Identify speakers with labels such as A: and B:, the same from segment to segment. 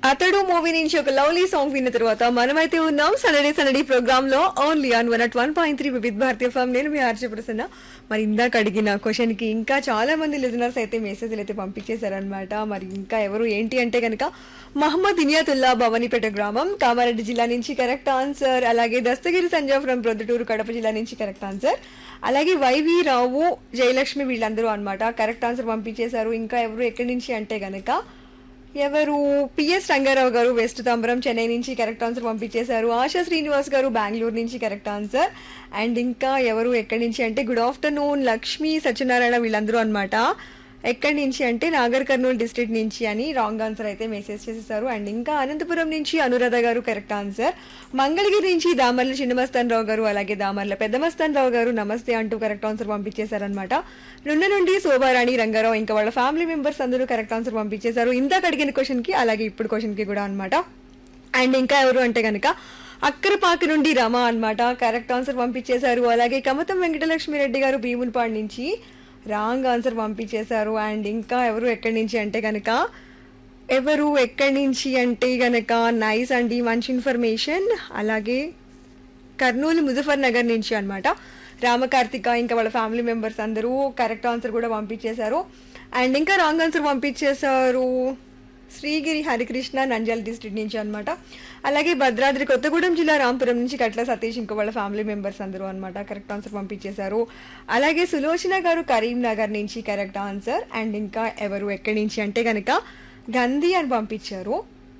A: అతడు మూవీ నుంచి ఒక లవ్లీ సాంగ్ విన్న తర్వాత మనమైతే ఉన్నాం సనడే సనడి ప్రోగ్రామ్ లో only on one at one point three Vividh Bharati FM నేను మీ ఆర్జే ప్రసన్న మరి ఇందాక అడిగిన క్వశ్చన్ కి ఇంకా చాలా మంది లిజనర్స్ అయితే మెసేజ్లు అయితే పంపించేశారనమాట మరి ఇంకా ఎవరు ఏంటి అంటే కనుక మహమ్మద్ ఇనియాతుల్లా భవానీపేట గ్రామం కామారెడ్డి జిల్లా నుంచి కరెక్ట్ ఆన్సర్ అలాగే దస్తగిరి సంజయ్ ఫ్రమ్ ప్రొద్దుటూరు కడప జిల్లా నుంచి కరెక్ట్ ఆన్సర్ అలాగే వైవి రావు జయలక్ష్మి వీళ్ళందరూ అన్నమాట కరెక్ట్ ఆన్సర్ పంపించేశారు ఇంకా ఎవరు ఎక్కడి నుంచి అంటే గనక ఎవరు పిఎస్ రంగారావు గారు వెస్ట్ తాంబరం చెన్నై నుంచి కరెక్ట్ ఆన్సర్ పంపించేశారు ఆశా శ్రీనివాస్ గారు బెంగళూరు నుంచి కరెక్ట్ ఆన్సర్ అండ్ ఇంకా ఎవరు ఎక్కడి నుంచి అంటే గుడ్ ఆఫ్టర్నూన్ లక్ష్మి సత్యనారాయణ వీళ్ళందరూ అన్నమాట ఎక్కడి నుంచి అంటే నాగర్ కర్నూలు డిస్ట్రిక్ట్ నుంచి అని రాంగ్ ఆన్సర్ అయితే మెసేజ్ చేసేసారు అండ్ ఇంకా అనంతపురం నుంచి అనురాధ గారు కరెక్ట్ ఆన్సర్ మంగళగిరి నుంచి దామర్ల చిన్నమస్తాన్ రావు గారు అలాగే దామర్ల పెద్దమస్తాన్ రావు గారు నమస్తే అంటూ కరెక్ట్ ఆన్సర్ పంపించేశారనమాట నుండ నుండి శోభారాణి రంగారావు ఇంకా వాళ్ళ ఫ్యామిలీ మెంబర్స్ అందరూ కరెక్ట్ ఆన్సర్ పంపించేశారు ఇందాక అడిగిన క్వశ్చన్ కి అలాగే ఇప్పుడు క్వశ్చన్ కి కూడా అన్నమాట అండ్ ఇంకా ఎవరు అంటే కనుక అక్కరపాక నుండి రమ అన్నమాట కరెక్ట్ ఆన్సర్ పంపించేశారు అలాగే కమతం వెంకటలక్ష్మి రెడ్డి గారు భీమునిపాడు నుంచి రాంగ్ ఆన్సర్ పంపించేశారు అండ్ ఇంకా ఎవరు ఎక్కడి నుంచి అంటే కనుక ఎవరు ఎక్కడి నుంచి అంటే గనక నైస్ అండి మంచి ఇన్ఫర్మేషన్ అలాగే కర్నూలు ముజఫర్ నగర్ నుంచి అన్నమాట రామకార్తిక ఇంకా వాళ్ళ ఫ్యామిలీ మెంబర్స్ అందరూ కరెక్ట్ ఆన్సర్ కూడా పంపించేశారు అండ్ ఇంకా రాంగ్ ఆన్సర్ పంపించేశారు శ్రీగిరి హరికృష్ణ నంజాల్ డిస్ట్రిక్ట్ నుంచి అన్నమాట అలాగే భద్రాద్రి కొత్తగూడెం జిల్లా రాంపురం నుంచి కట్ల సతీష్ ఇంకా వాళ్ళ ఫ్యామిలీ మెంబర్స్ అందరూ అన్నమాట కరెక్ట్ ఆన్సర్ పంపించేశారు అలాగే సులోచన గారు కరీంనగర్ నుంచి కరెక్ట్ ఆన్సర్ అండ్ ఇంకా ఎవరు ఎక్కడి నుంచి అంటే కనుక గంధి అని పంపించారు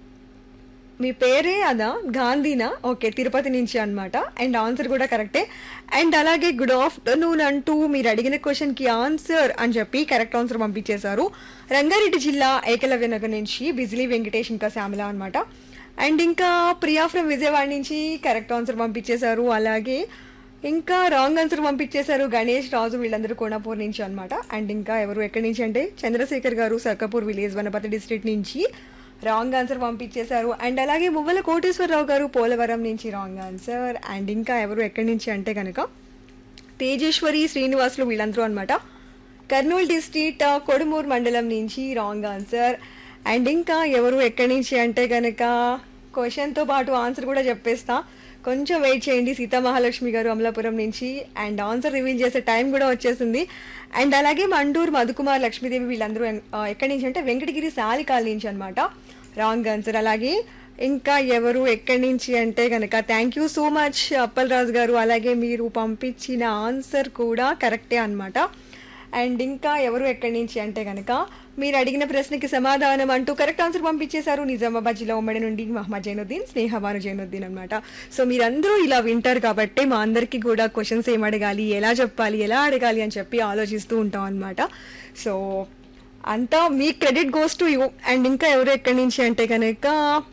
A: మీ పేరే అదా గాంధీనా ఓకే తిరుపతి నుంచి అన్నమాట అండ్ ఆన్సర్ కూడా కరెక్టే అండ్ అలాగే గుడ్ ఆఫ్టర్నూన్ అంటూ మీరు అడిగిన క్వశ్చన్ కి ఆన్సర్ అని చెప్పి కరెక్ట్ ఆన్సర్ పంపించేశారు రంగారెడ్డి జిల్లా ఏకలవ్య నగర్ నుంచి బిజిలీ వెంకటేష్ ఇంకా శ్యామల అన్నమాట అండ్ ఇంకా ప్రియా ఫ్రమ్ విజయవాడ నుంచి కరెక్ట్ ఆన్సర్ పంపించేశారు అలాగే ఇంకా రాంగ్ ఆన్సర్ పంపించేశారు గణేష్ రాజు వీళ్ళందరూ కోనాపూర్ నుంచి అన్నమాట అండ్ ఇంకా ఎవరు ఎక్కడి నుంచి అంటే చంద్రశేఖర్ గారు సర్కపూర్ విలేజ్ వనపర్తి డిస్ట్రిక్ట్ నుంచి రాంగ్ ఆన్సర్ పంపించేశారు అండ్ అలాగే మువ్వల కోటేశ్వరరావు గారు పోలవరం నుంచి రాంగ్ ఆన్సర్ అండ్ ఇంకా ఎవరు ఎక్కడి నుంచి అంటే కనుక తేజేశ్వరి శ్రీనివాసులు వీళ్ళందరూ అనమాట కర్నూలు డిస్ట్రిక్ట్ కొడుమూరు మండలం నుంచి రాంగ్ ఆన్సర్ అండ్ ఇంకా ఎవరు ఎక్కడి నుంచి అంటే కనుక క్వశ్చన్తో పాటు ఆన్సర్ కూడా చెప్పేస్తా కొంచెం వెయిట్ చేయండి సీతామహాలక్ష్మి గారు అమలాపురం నుంచి అండ్ ఆన్సర్ రివీల్ చేసే టైం కూడా వచ్చేసింది అండ్ అలాగే మండూరు మధుకుమార్ లక్ష్మీదేవి వీళ్ళందరూ ఆ, ఎక్కడి నుంచి అంటే వెంకటగిరి సాలికాల్ నుంచి అనమాట రాంగ్ ఆన్సర్ అలాగే ఇంకా ఎవరు ఎక్కడి నుంచి అంటే కనుక thank you so much Appal Raju గారు అలాగే మీరు పంపించిన ఆన్సర్ కూడా కరెక్టే అన్నమాట అండ్ ఇంకా ఎవరు ఎక్కడి నుంచి అంటే కనుక మీరు అడిగిన ప్రశ్నకి సమాధానం అంటూ కరెక్ట్ ఆన్సర్ పంపించేశారు నిజామాబాద్ జిల్లా ఉమ్మడి నుండి మహమ్మద్ జైనుద్దీన్ స్నేహబాను జైనుద్దీన్ అనమాట సో మీరందరూ ఇలా వింటారు కాబట్టి మా అందరికీ కూడా క్వశ్చన్స్ ఏం అడగాలి ఎలా చెప్పాలి ఎలా అడగాలి అని చెప్పి ఆలోచిస్తూ ఉంటాం అనమాట సో అంతా మీ credit goes to you and ఇంకా ఎవరు ఎక్కడి నుంచి అంటే కనుక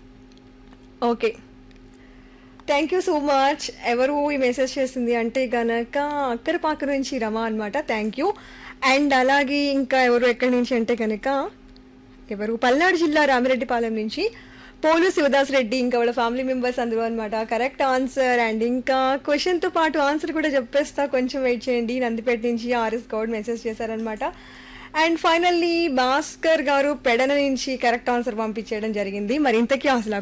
A: okay thank you so much ఎవరు ఈ మెసేజ్ చేసింది అంటే గనక అక్కరపాక నుంచి రమ అనమాట థ్యాంక్ యూ అండ్ అలాగే ఇంకా ఎవరు ఎక్కడి నుంచి అంటే కనుక ఎవరు పల్నాడు జిల్లా రామిరెడ్డిపాలెం నుంచి పోలు శివదాస్ రెడ్డి ఇంకా వాళ్ళ ఫ్యామిలీ మెంబర్స్ అందరూ అనమాట కరెక్ట్ ఆన్సర్ అండ్ ఇంకా క్వశ్చన్తో పాటు ఆన్సర్ కూడా చెప్పేస్తా కొంచెం వెయిట్ చేయండి నందిపేట నుంచి ఆర్ఎస్ గౌడ్ మెసేజ్ చేశారనమాట అండ్ ఫైనల్లీ భాస్కర్ గారు పెడన నుంచి కరెక్ట్ ఆన్సర్ పంపించేయడం జరిగింది మరి ఇంతకీ అసలు ఆ